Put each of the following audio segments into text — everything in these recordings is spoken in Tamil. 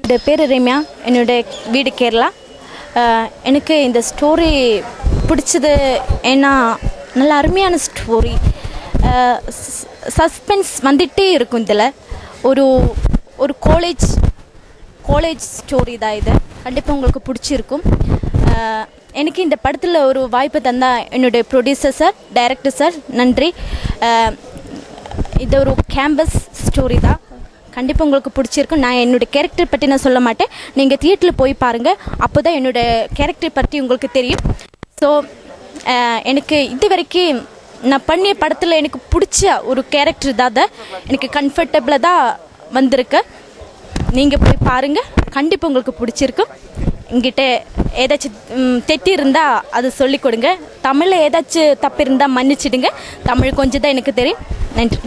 என்னோட பேர் ரம்யா என்னுடைய வீடு கேரளா அஹ், எனக்கு இந்த ஸ்டோரி பிடிச்சது ஏன்னா நல்ல அருமையான ஸ்டோரி சஸ்பென்ஸ் வந்துட்டே இருக்கும் இதில் ஒரு ஒரு காலேஜ் காலேஜ் ஸ்டோரி தான் இது கண்டிப்பாக உங்களுக்கு பிடிச்சிருக்கும் அஹ், எனக்கு இந்த படத்தில் ஒரு வாய்ப்பு தந்தா என்னுடைய ப்ரொடியூசர் சார் டைரக்டர் சார் நன்றி அஹ், இது ஒரு கேம்பஸ் ஸ்டோரி தான் கண்டிப்பாக உங்களுக்கு பிடிச்சிருக்கும் நான் என்னுடைய கேரக்டர் பற்றி நான் சொல்ல மாட்டேன் நீங்கள் தியேட்டரில் போய் பாருங்கள் அப்போ தான் என்னோட கேரக்டர் பற்றி உங்களுக்கு தெரியும் ஸோ எனக்கு இது வரைக்கும் நான் பண்ணிய படத்தில் எனக்கு பிடிச்ச ஒரு கேரக்டர் தான் அது. எனக்கு கம்ஃபர்டபுளாக தான் வந்திருக்கு நீங்கள் போய் பாருங்கள் கண்டிப்பாக உங்களுக்கு பிடிச்சிருக்கும் எங்கிட்ட ஏதாச்சும் ம், தெட்டி இருந்தால் அது சொல்லிக் கொடுங்க தமிழில் ஏதாச்சும் தப்பு இருந்தால் மன்னிச்சிடுங்க தமிழ் கொஞ்சம் தான் எனக்கு தெரியும் நன்றி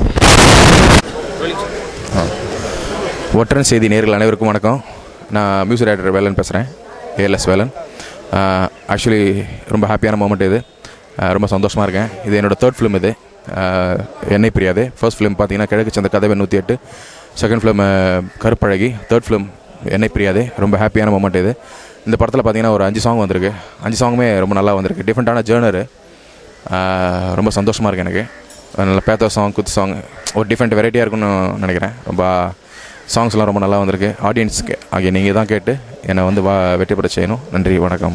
ஒற்றன் செய்தி நேர்கள் அனைவருக்கும் வணக்கம் நான் மியூசிக் டைரக்டர் வேலன் பேசுகிறேன் ஏஎல்எஸ் வேலன் ஆக்சுவலி ரொம்ப ஹாப்பியான மூமெண்ட் இது ஆஹ் ரொம்ப சந்தோஷமாக இருக்கேன் இது என்னோட தேர்ட் ஃபிலிம் இது ஆஹ் என்னை பிரியாதே ஃபர்ஸ்ட் ஃபிலிம் பார்த்தீங்கன்னா கிழக்கு சந்த கதவை நூற்றி எட்டு second film Karuppazhagi third film Ennai Piriyadhe ரொம்ப ஹாப்பியான மூமெண்ட் இது இந்த படத்தில் பார்த்தீங்கன்னா ஒரு அஞ்சு சாங் வந்திருக்கு அஞ்சு சாங்குமே ரொம்ப நல்லா வந்திருக்கு டிஃப்ரெண்ட்டான ஜேர்னரு ரொம்ப சந்தோஷமாக இருக்கு எனக்கு நல்ல பேத்த சாங் குத்து சாங் ஒரு டிஃப்ரெண்ட் வெரைட்டியாக இருக்கும்னு நினைக்கிறேன் ரொம்ப சாங்ஸ்லாம் ரொம்ப நல்லா வந்திருக்கு ஆடியன்ஸ்க்கு ஆகிய நீங்கள் தான் கேட்டு என்னை வந்து வா வெற்றி பெற செய்யணும் நன்றி வணக்கம்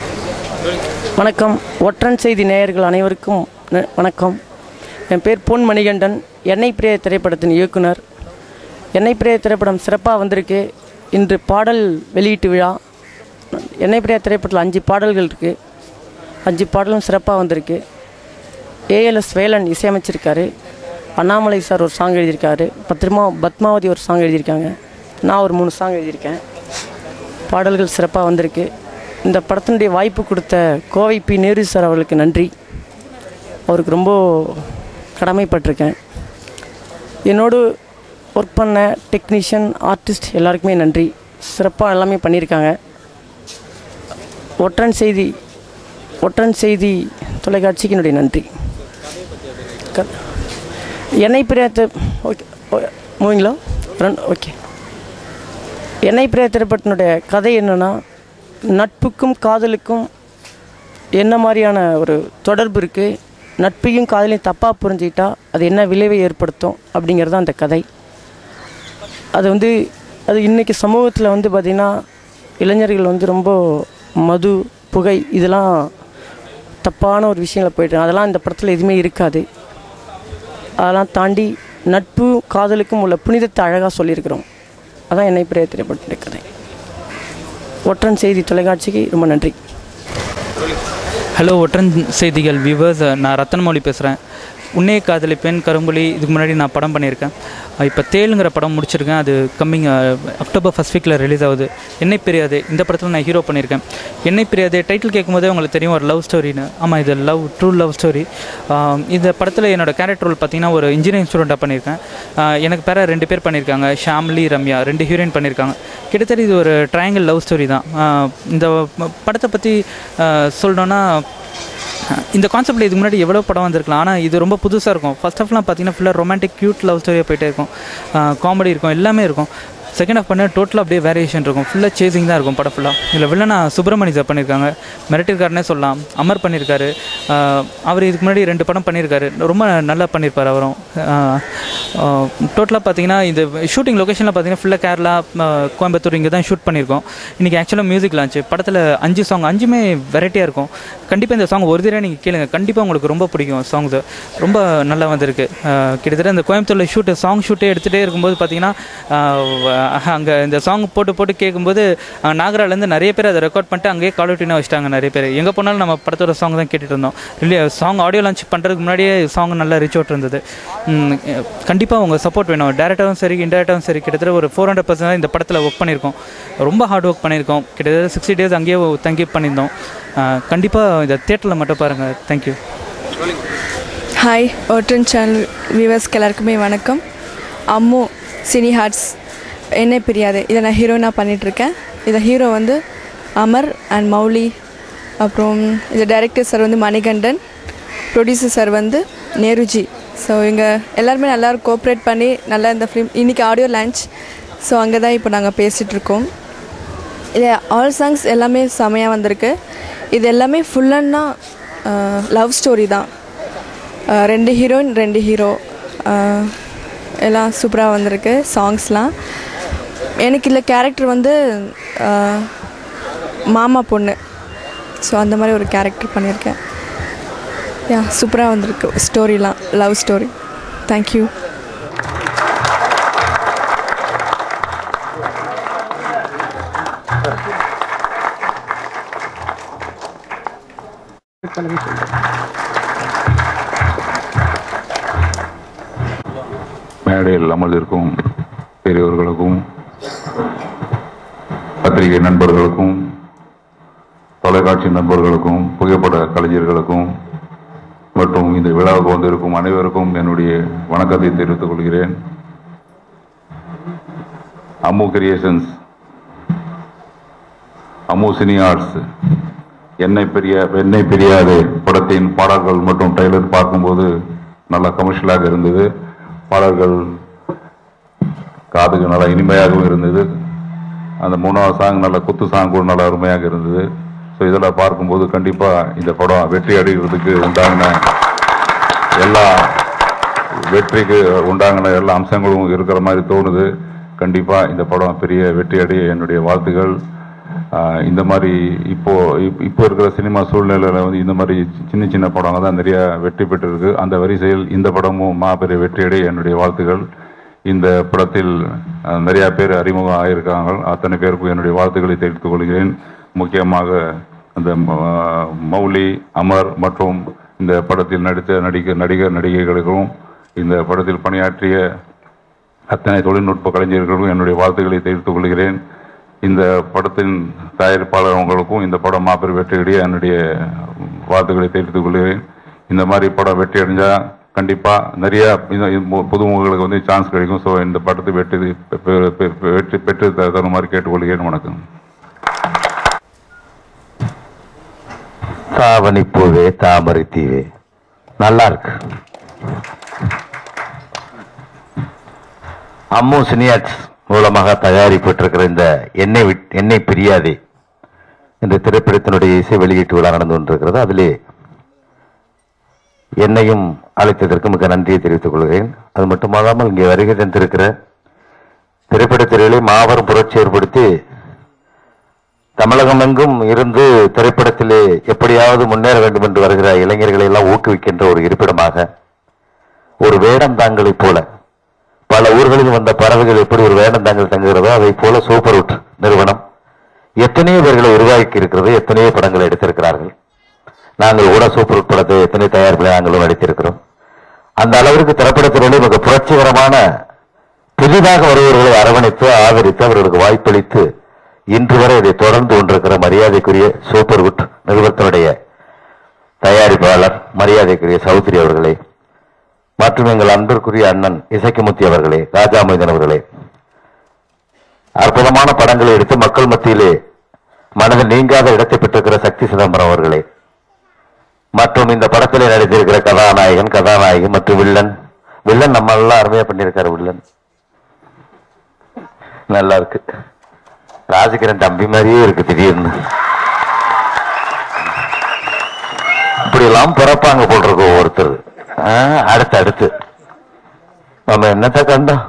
வணக்கம் ஒற்றன் செய்தி நேயர்கள் அனைவருக்கும் ந- வணக்கம் என் பேர் பொன் மணிகண்டன் எண்ணெய் பிரிய திரைப்படத்தின் இயக்குனர் எண்ணெய் பிரிய திரைப்படம் சிறப்பாக வந்திருக்கு இன்று பாடல் வெளியீட்டு விழா எண்ணெய் பிரிய திரைப்படத்தில் அஞ்சு பாடல்கள் இருக்குது அஞ்சு பாடலும் சிறப்பாக வந்திருக்கு ஏஎல்எஸ் வேலன் இசையமைச்சிருக்காரு அண்ணாமலை சார் ஒரு சாங் எழுதியிருக்காரு பத்திரமா பத்மாவதி ஒரு சாங் எழுதியிருக்காங்க நான் ஒரு மூணு சாங் எழுதியிருக்கேன் பாடல்கள் சிறப்பாக வந்திருக்கு இந்த படத்தினுடைய வாய்ப்பு கொடுத்த கோவை பி நேரு சார் அவர்களுக்கு நன்றி அவருக்கு ரொம்ப கடமைப்பட்டிருக்கேன் என்னோடு ஒர்க் பண்ண டெக்னீஷியன் ஆர்டிஸ்ட் எல்லாருக்குமே நன்றி சிறப்பாக எல்லாமே பண்ணியிருக்காங்க ஒற்றன் செய்தி ஒற்றன் செய்தி தொலைக்காட்சிக்கு என்னுடைய நன்றி க- எண்ணெய் பிரியத்தை ஓகே மூவிங்களா ரன் ஓகே எண்ணெய் பிரிய திரைப்படத்தினுடைய கதை என்னென்னா நட்புக்கும் காதலுக்கும் என்ன மாதிரியான ஒரு தொடர்பு இருக்குது நட்பையும் காதலையும் தப்பாக புரிஞ்சுக்கிட்டா அது என்ன விளைவை ஏற்படுத்தும் அப்படிங்கிறது தான் அந்த கதை அது வந்து அது இன்றைக்கி சமூகத்தில் வந்து பார்த்திங்கன்னா இளைஞர்கள் வந்து ரொம்ப மது புகை இதெல்லாம் தப்பான ஒரு விஷயங்களை போயிட்டு அதெல்லாம் இந்த படத்தில் எதுவுமே இருக்காது அதெல்லாம் தாண்டி நட்பு காதலுக்கும் உள்ள புனிதத்தை அழகாக சொல்லியிருக்கிறோம் அதான் என்னை பிரிய திரைப்படத்தினுடைய கதை ஒற்றன் செய்தி தொலைக்காட்சிக்கு ரொம்ப நன்றி ஹலோ ஒற்றன் செய்திகள் வியூவர்ஸ் நான் ரத்தனமௌலி பேசுகிறேன் உன்னே காதலிப்பேன் கரும்புலி இதுக்கு முன்னாடி நான் படம் பண்ணியிருக்கேன் இப்போ தேளுங்கிற படம் முடிச்சிருக்கேன் அது கம்மிங் அக்டோபர் ஃபஸ்ட் வீக்கில் ரிலீஸ் ஆகுது என்னை பிரியாதே இந்த படத்தில் நான் ஹீரோ பண்ணியிருக்கேன் என்னை பிரியாதே டைட்டில் கேட்கும்போதே உங்களுக்கு தெரியும் ஒரு லவ் ஸ்டோரின்னு ஆமாம் இது லவ் ட்ரூ லவ் ஸ்டோரி இந்த படத்தில் என்னோட கேரக்டர் ரோல் பார்த்தீங்கன்னா ஒரு இன்ஜினியரிங் ஸ்டூடெண்ட்டாக பண்ணியிருக்கேன் ஆஹ் எனக்கு பேர ரெண்டு பேர் பண்ணியிருக்காங்க ஷாம்லி ரம்யா ரெண்டு ஹீரோயின் பண்ணியிருக்காங்க கிட்டத்தட்ட இது ஒரு ட்ரையாங்கிள் லவ் ஸ்டோரி தான் ஆஹ் இந்த ப- படத்தை பற்றி சொல்லணுன்னா இந்த கான்செப்டில் இதுக்கு முன்னாடி எவ்வளோ படம் வந்திருக்கலாம் ஆனால் இது ரொம்ப புதுசாக இருக்கும் ஃபர்ஸ்ட் ஆஃப்லாம் பார்த்தீங்கன்னா ஃபுல்லாக ரொமான்டிக் க்யூட் லவ் ஸ்டோரியாக போயிட்டே இருக்கும் காமெடி இருக்கும் எல்லாமே இருக்கும் செகண்ட் ஆஃப் பண்ண டோட்டலாக அப்படியே வேரியேஷன் இருக்கும் ஃபுல்லாக சேசிங் தான் இருக்கும் படம் ஃபுல்லாக இதில் வில்லனா சுப்பிரமணி சார் பண்ணியிருக்காங்க மிரட்டிருக்காருனே சொல்லலாம் அமர் பண்ணியிருக்காரு ஆஹ் அவர் இதுக்கு முன்னாடி ரெண்டு படம் பண்ணியிருக்காரு ரொம்ப நல்லா பண்ணியிருப்பார் அவரும் டோட்டலாக பார்த்தீங்கன்னா இந்த ஷூட்டிங் லொக்கேஷனில் பார்த்தீங்கன்னா ஃபுல்லாக கேரளா ஆஹ் கோயம்புத்தூர் இங்கே தான் ஷூட் பண்ணியிருக்கோம் இன்றைக்கி ஆக்சுவலாக மியூசிக் லான்ச்சு படத்தில் அஞ்சு சாங் அஞ்சுமே வெரைட்டியாக இருக்கும் கண்டிப்பாக இந்த சாங் ஒரு தடவை நீங்கள் கேளுங்க கண்டிப்பாக உங்களுக்கு ரொம்ப பிடிக்கும் சாங்ஸ் ரொம்ப நல்லா வந்திருக்கு ஆஹ் கிட்டத்தட்ட இந்த கோயம்புத்தூரில் ஷூட்டு சாங் ஷூட்டே எடுத்துகிட்டே இருக்கும்போது பார்த்தீங்கன்னா அங்கே இந்த சாங் போட்டு போட்டு கேட்கும்போது அஹ், நாகராலேருந்து நிறைய பேர் அதை ரெக்கார்ட் பண்ணிட்டு அங்கேயே காலோட்டினாக வச்சிட்டாங்க நிறைய பேர் எங்கே போனாலும் நம்ம படத்தோட சாங் தான் கேட்டுட்டு இருந்தோம் இல்லையா சாங் ஆடியோ லான்ச் பண்ணுறதுக்கு முன்னாடியே சாங் நல்லா ரீச் அவுட் இருந்தது கண்டிப்பாக உங்கள் சப்போர்ட் வேணும் டேரக்டரும் சரி இன்டேரக்டரும் சரி கிட்டத்தட்ட ஒரு ஃபோர் ஹண்ட்ரட் பர்சன்ட் இந்த படத்தில் ஒர்க் பண்ணியிருக்கோம் ரொம்ப ஹார்ட் ஒர்க் பண்ணியிருக்கோம் கிட்டத்தட்ட சிக்ஸ்டி டேஸ் அங்கேயே தங்கி பண்ணியிருந்தோம் கண்டிப்பாக இந்த தேட்டரில் மட்டும் பாருங்கள் தேங்க்யூ ஹாய் ஓட்டன் சேனல் வியூவர்ஸ்க்கு எல்லாருக்குமே வணக்கம் அம்மு சினி ஹார்ட்ஸ் என்ன பிரியாது இதை நான் ஹீரோயினாக பண்ணிகிட்ருக்கேன் இதை ஹீரோ வந்து அமர் அண்ட் மௌலி அப்புறம் இது டைரக்டர் சார் வந்து மணிகண்டன் ப்ரொடியூசர் சார் வந்து நேருஜி ஸோ இங்கே எல்லாருமே நல்லா கோஆப்ரேட் பண்ணி நல்லா இந்த ஃபிலிம் இன்றைக்கி ஆடியோ லான்ச் ஸோ அங்கே தான் இப்போ நாங்கள் பேசிகிட்ருக்கோம் இது ஆல் சாங்ஸ் எல்லாமே செமையாக வந்திருக்கு இது எல்லாமே ஃபுல்லன்னா லவ் ஸ்டோரி தான் அஹ் ரெண்டு ஹீரோயின் ரெண்டு ஹீரோ எல்லாம் சூப்பராக வந்திருக்கு சாங்ஸ்லாம் எனக்கு இல்லை கேரக்டர் வந்து அஹ், மாமா பொண்ணு ஸோ அந்த மாதிரி ஒரு கேரக்டர் பண்ணியிருக்கேன் யா சூப்பராக வந்திருக்கு ஸ்டோரிலாம் லவ் ஸ்டோரி தேங்க்யூ மேடையில் அமர்ந்திருக்கும் பெரியவர்களுக்கும் பத்திரிகை நண்பர்களுக்கும் தொலைக்காட்சி நண்பர்களுக்கும் புகைப்பட கலைஞர்களுக்கும் மற்றும் இந்த விழாவுக்கு வந்திருக்கும் அனைவருக்கும் என்னுடைய வணக்கத்தை தெரிவித்துக் கொள்கிறேன் Ammu creations Ammu cine arts என்னை பெரிய என்னை பெரியாதே படத்தின் பாடல்கள் மற்றும் ட்ரெய்லர் பார்க்கும்போது நல்லா கமர்ஷியலாக இருந்தது பாடல்கள் காதுக்கு நல்லா இனிமையாகவும் இருந்தது அந்த மூணாவது சாங் நல்ல குத்து சாங் கூட நல்லா அருமையாக இருந்தது ஸோ இதெல்லாம் பார்க்கும்போது கண்டிப்பாக இந்த படம் வெற்றி அடைகிறதுக்கு உண்டான எல்லா வெற்றிக்கு உண்டான எல்லா அம்சங்களும் இருக்கிற மாதிரி தோணுது கண்டிப்பாக இந்த படம் பெரிய வெற்றி அடைய என்னுடைய வாழ்த்துகள் ஆஹ் இந்த மாதிரி இப்போ இப்- இப்போ இருக்கிற சினிமா சூழ்நிலையில வந்து இந்த மாதிரி சின்ன சின்ன படங்க தான் நிறைய வெற்றி பெற்றிருக்கு அந்த வரிசையில் இந்த படமும் மாபெரிய வெற்றி அடைய என்னுடைய வாழ்த்துகள் இந்த படத்தில் அஹ், நிறைய பேர் அறிமுகம் ஆகியிருக்காங்க அத்தனை பேருக்கும் என்னுடைய வாழ்த்துக்களை தெரிவித்துக் கொள்கிறேன் முக்கியமாக அந்த ம- மௌலி அமர் மற்றும் இந்த படத்தில் நடித்த நடிகர் நடிகர் நடிகைகளுக்கும் இந்த படத்தில் பணியாற்றிய அத்தனை தொழில்நுட்ப கலைஞர்களுக்கும் என்னுடைய வாழ்த்துக்களை தெரிவித்துக் கொள்கிறேன் இந்த படத்தின் தயாரிப்பாளர் அவங்களுக்கும் இந்த படம் மாபெரும் வெற்றியடைய என்னுடைய வாழ்த்துக்களை தெரிவித்துக் கொள்கிறேன் இந்த மாதிரி படம் வெற்றி அடைஞ்சா கண்டிப்பா நிறைய இந்த- இந்த புதுமுகங்களுக்கு வந்து சான்ஸ் கிடைக்கும் ஸோ இந்த படத்தை வெற்றி பெ- பெ- பெ- வெற்றி பெற்று த- தருமாறு கேட்டுக்கொள்கிறேன் வணக்கம் தாவணி பூவே தாமரை தீவே நல்லா இருக்கு அம்மு சினியாட்ஸ் மூலமாக தயாரிக்கப்பட்டிருக்கிற இந்த எண்ணெய் விட்- எண்ணெய் பிரியாதே இந்த திரைப்படத்தினுடைய இசை வெளியீட்டு விழா நடந்து கொண்டிருக்கிறது அதிலே என்னையும் அழைத்ததற்கு மிக நன்றியை தெரிவித்துக் கொள்கிறேன் அது மட்டுமல்லாமல் இங்கே வருகை தந்திருக்கிற திரைப்படத்துறையிலே மாபெரும் புரட்சி ஏற்படுத்தி தமிழகம் எங்கும் இருந்து திரைப்படத்திலே எப்படியாவது முன்னேற வேண்டும் என்று வருகிற இளைஞர்களை எல்லாம் ஊக்குவிக்கின்ற ஒரு இருப்பிடமாக ஒரு வேடம் தாங்களைப் போல பல ஊர்களில் வந்த பறவைகள் எப்படி ஒரு வேடம் தாங்கள் தங்குகிறதோ அதை போல சூப்பர் உட் நிறுவனம் எத்தனையோ பேர்களை உருவாக்கி இருக்கிறது எத்தனையோ படங்களை எடுத்திருக்கிறார்கள் நாங்கள் கூட சூப்பர் உட் படத்தை எத்தனை தயாரிப்பில் நாங்களும் நடித்திருக்கிறோம் அந்த அளவிற்கு திரைப்படத்துறையிலே மிக புரட்சிகரமான புதிதாக வருபவர்களை அரவணைத்து ஆதரித்து அவர்களுக்கு வாய்ப்பளித்து இன்று வரை இதை தொடர்ந்து கொண்டிருக்கிற மரியாதைக்குரிய சூப்பர் குட் நிறுவனத்தினுடைய தயாரிப்பாளர் மரியாதைக்குரிய சௌத்ரி அவர்களே மற்றும் எங்கள் அன்பிற்குரிய அண்ணன் இசைக்குமுத்தி அவர்களே ராஜா மொய்தன் அவர்களே அற்புதமான படங்களை எடுத்து மக்கள் மத்தியிலே மனதில் நீங்காத இடத்தை பெற்றிருக்கிற சக்தி சிதம்பரம் அவர்களே மற்றும் இந்த படத்திலே நடித்திருக்கிற கதாநாயகன் கதாநாயகி மற்றும் வில்லன் வில்லன் நம்ம எல்லாம் அருமையா பண்ணியிருக்காரு வில்லன் நல்லா இருக்கு ராஜகிரண் தம்பி மாதிரியே இருக்கு திடீர்னு இப்படி எல்லாம் பிறப்பாங்க போல் இருக்கு ஒவ்வொருத்தர் ஆ, அடுத்து அடுத்து நம்ம என்னத்த கண்டோம்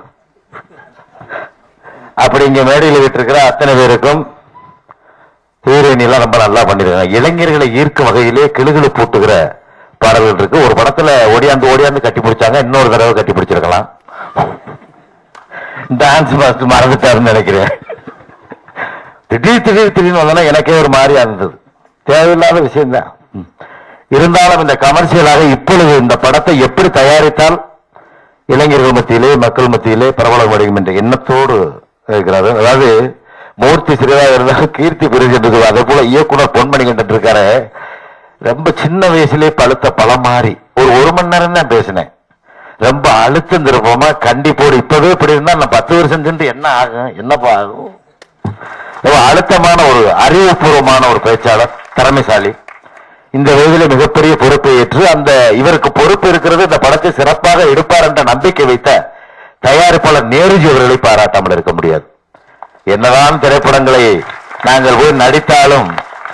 அப்படி இங்க மேடையில் விட்டிருக்கிற அத்தனை பேருக்கும் ஹீரோயின் எல்லாம் ரொம்ப நல்லா பண்ணிருக்காங்க இளைஞர்களை ஈர்க்கும் வகையிலே கிளுகிளு பூட்டுகிற பாடல்கள் இருக்கு ஒரு படத்துல ஓடியாந்து ஓடியாந்து கட்டி பிடிச்சாங்க இன்னொரு தடவை கட்டி பிடிச்சிருக்கலாம் டான்ஸ் மாஸ்டர் மறந்துட்டாருன்னு நினைக்கிறேன் திடீர் திடீர் திடீர்னு வந்தோன்னா எனக்கே ஒரு மாதிரியா இருந்தது தேவையில்லாத விஷயம்தான் ம். இருந்தாலும் இந்த கமர்ஷியலாக இப்பொழுது இந்த படத்தை எப்படி தயாரித்தால் இளைஞர்கள் மத்தியிலே மக்கள் மத்தியிலே பிரபலம் அடையும் என்ற எண்ணத்தோடு இருக்கிறாரு அதாவது மூர்த்தி சிறிதாக இருந்தால் கீர்த்தி பெருகின்றது அதே போல இயக்குனர் பொன்மணி கண்டன் இருக்காரு ரொம்ப சின்ன வயசுலயே பழுத்த பழம் மாறி ஒரு ஒரு மணி நேரம் தான் பேசினேன் ரொம்ப அழுத்தம் திருப்பமா கண்டிப்போடு இப்பவே இப்படி இருந்தா நான் பத்து வருஷம் சென்று என்ன ஆகும் என்னப்பா ஆகும் ரொம்ப அழுத்தமான ஒரு அறிவுபூர்வமான ஒரு பேச்சாளர் திறமைசாலி இந்த வயதிலே மிகப்பெரிய பொறுப்பை ஏற்று அந்த இவருக்கு பொறுப்பு இருக்கிறது இந்த படத்தை சிறப்பாக எடுப்பார் என்ற நம்பிக்கை வைத்த தயாரிப்பாளர் நேருஜி அவர்களை பாராட்டாமல் இருக்க முடியாது என்னதான் திரைப்படங்களை நாங்கள் போய் நடித்தாலும்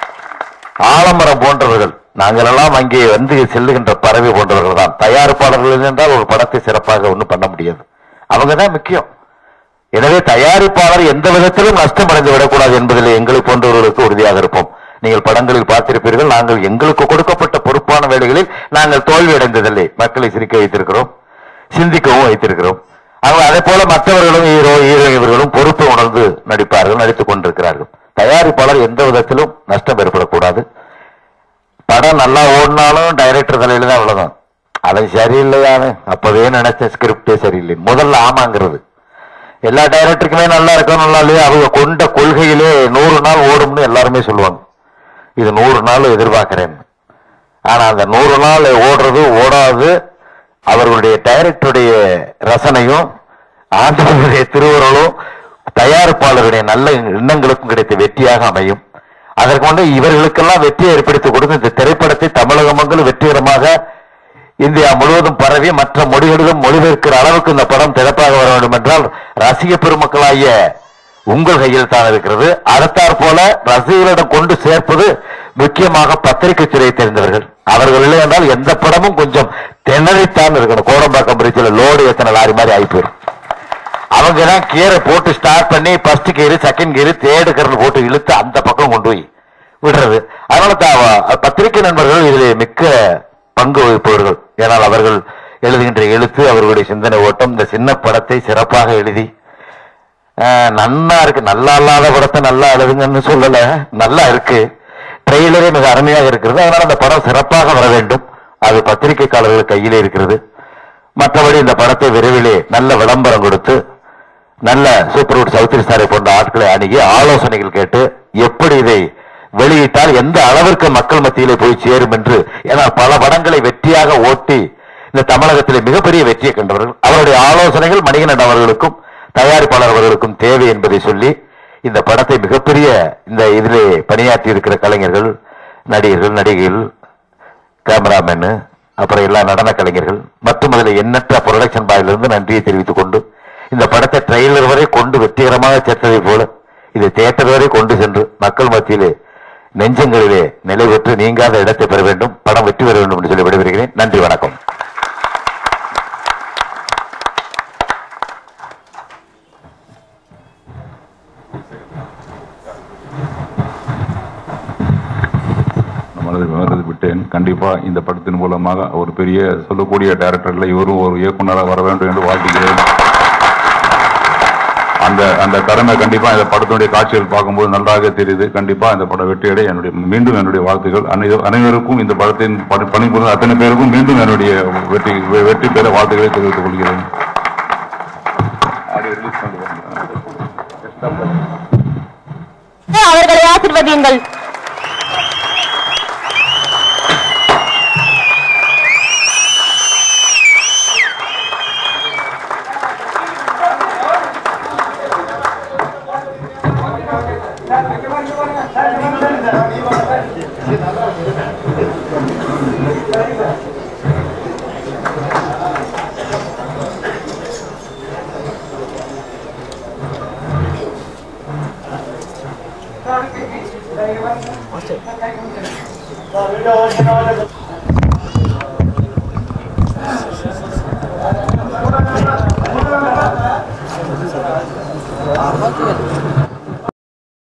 ஆலமரம் போன்றவர்கள் நாங்கள் எல்லாம் அங்கே வந்து செல்லுகின்ற பறவை போன்றவர்கள் தான் தயாரிப்பாளர்கள் என்றால் ஒரு படத்தை சிறப்பாக ஒன்றும் பண்ண முடியாது அவங்க தான் முக்கியம் எனவே தயாரிப்பாளர் எந்த விதத்திலும் நஷ்டம் அடைந்து விடக்கூடாது என்பதில் எங்களை போன்றவர்களுக்கு உறுதியாக இருப்போம் நீங்கள் படங்களில் பார்த்திருப்பீர்கள் நாங்கள் எங்களுக்கு கொடுக்கப்பட்ட பொறுப்பான வேலைகளில் நாங்கள் தோல்வி அடைந்ததில்லை மக்களை சிரிக்க வைத்திருக்கிறோம் சிந்திக்கவும் வைத்திருக்கிறோம் அவங்க அதே போல மற்றவர்களும் ஹீரோ ஹீரோ இவர்களும் பொறுப்பு உணர்ந்து நடிப்பார்கள் நடித்துக் கொண்டிருக்கிறார்கள் தயாரிப்பாளர் எந்த விதத்திலும் நஷ்டம் ஏற்படக்கூடாது படம் நல்லா ஓடினாலும் டைரக்டர் தலையில தான் அவ்வளவுதான் அவன் சரியில்லையானு அப்பவே நினைச்ச ஸ்கிரிப்டே சரியில்லை முதல்ல ஆமாங்கிறது எல்லா டைரக்டருக்குமே நல்லா இருக்கும் நல்லா இல்லையா அவங்க கொண்ட கொள்கையிலே நூறு நாள் ஓடும்னு எல்லாருமே சொல்லுவாங்க இது நூறு நாள் எதிர்பார்க்கிறேன் ஆனா அந்த நூறு நாள் ஓடுறது ஓடாது அவர்களுடைய டைரக்டருடைய ரசனையும் ஆண்டவருடைய திருவுருளும் தயாரிப்பாளருடைய நல்ல எண்ணங்களுக்கும் கிடைத்த வெற்றியாக அமையும் அதற்கு வந்து இவர்களுக்கெல்லாம் வெற்றியை ஏற்படுத்தி கொடுத்து இந்த திரைப்படத்தை தமிழகம் மங்களும் வெற்றிகரமாக இந்தியா முழுவதும் பரவி மற்ற மொழிகளிலும் மொழிபெயர்க்கிற அளவுக்கு இந்த படம் சிறப்பாக வர வேண்டும் என்றால் ரசிக பெருமக்களாகிய உங்கள் கையில் தான் இருக்கிறது அடுத்தாற் போல ரசிகர்களிடம் கொண்டு சேர்ப்பது முக்கியமாக பத்திரிகை துறையை தெரிந்தவர்கள் அவர்கள் இல்லை என்றால் எந்த படமும் கொஞ்சம் திணறித்தான் இருக்கணும் கோடம்பாக்கம் பிரிட்ஜில் லோடு எத்தனை லாரி மாதிரி ஆகி போயிடும் அவங்க தான் கீரை போட்டு ஸ்டார்ட் பண்ணி ஃபர்ஸ்ட் கீரு செகண்ட் கீரு தேர்டு கீரல் போட்டு இழுத்து அந்த பக்கம் கொண்டு போய் விடுறது அதனால தான் பத்திரிகை நண்பர்கள் இதில் மிக்க பங்கு வகிப்பவர்கள் ஏனால் அவர்கள் எழுதுகின்ற எழுத்து அவர்களுடைய சிந்தனை ஓட்டம் இந்த சின்ன படத்தை சிறப்பாக எழுதி ஆஹ், நன்னா இருக்கு நல்லா இல்லாத படத்தை நல்லா எழுதுங்கன்னு சொல்லல நல்லா இருக்கு ட்ரெய்லரே மிக அருமையாக இருக்கிறது அதனால அந்த படம் சிறப்பாக வர வேண்டும் அது பத்திரிகைக்காரர்கள் கையிலே இருக்கிறது மற்றபடி இந்த படத்தை விரைவிலே நல்ல விளம்பரம் கொடுத்து நல்ல சூப்பர்வுட் சவுத்ரி ஸ்டாரை போன்ற ஆட்களை அணுகி ஆலோசனைகள் கேட்டு எப்படி இதை வெளியிட்டால் எந்த அளவிற்கு மக்கள் மத்தியிலே போய் சேரும் என்று ஏன்னா பல படங்களை வெற்றியாக ஓட்டி இந்த தமிழகத்திலே மிகப்பெரிய வெற்றியை கண்டவர்கள் அவருடைய ஆலோசனைகள் மணிகண்டன் அவர்களுக்கும் தயாரிப்பாளர் அவர்களுக்கும் தேவை என்பதை சொல்லி இந்த படத்தை மிகப்பெரிய இந்த இதிலே பணியாற்றி இருக்கிற கலைஞர்கள் நடிகர்கள் நடிகைகள் கேமராமேனு அப்புறம் எல்லா நடன கலைஞர்கள் மற்றும் அதில் எண்ணற்ற புரொடக்ஷன் பாயிலிருந்து நன்றியை தெரிவித்துக் கொண்டு இந்த படத்தை ட்ரெய்லர் வரை கொண்டு வெற்றிகரமாக சேர்த்ததை போல இது தியேட்டர் வரை கொண்டு சென்று மக்கள் மத்தியிலே நெஞ்சங்களிலே நிலை பெற்று நீங்காத இடத்தை பெற வேண்டும் படம் வெற்றி பெற வேண்டும் என்று சொல்லி விடைபெறுகிறேன் நன்றி வணக்கம் மனதில் விவரத்தை விட்டேன் கண்டிப்பா இந்த படத்தின் மூலமாக ஒரு பெரிய சொல்லக்கூடிய டைரக்டர்களை இவரும் ஒரு இயக்குனராக வர வேண்டும் என்று வாழ்த்துகிறேன் அந்த அந்த கடமை கண்டிப்பா இந்த படத்தினுடைய காட்சிகள் பார்க்கும்போது நன்றாக தெரியுது கண்டிப்பா இந்த படம் வெற்றியடை என்னுடைய மீண்டும் என்னுடைய வாழ்த்துக்கள் அனை- அனைவருக்கும் இந்த படத்தின் பணி- பணிபுரிந்த அத்தனை பேருக்கும் மீண்டும் என்னுடைய வெற்றி வெற்றி பெற வாழ்த்துக்களை தெரிவித்துக் கொள்கிறேன் அதை release பண்ணுங்க. அவர்களை ஆசிர்வதியுங்கள் Video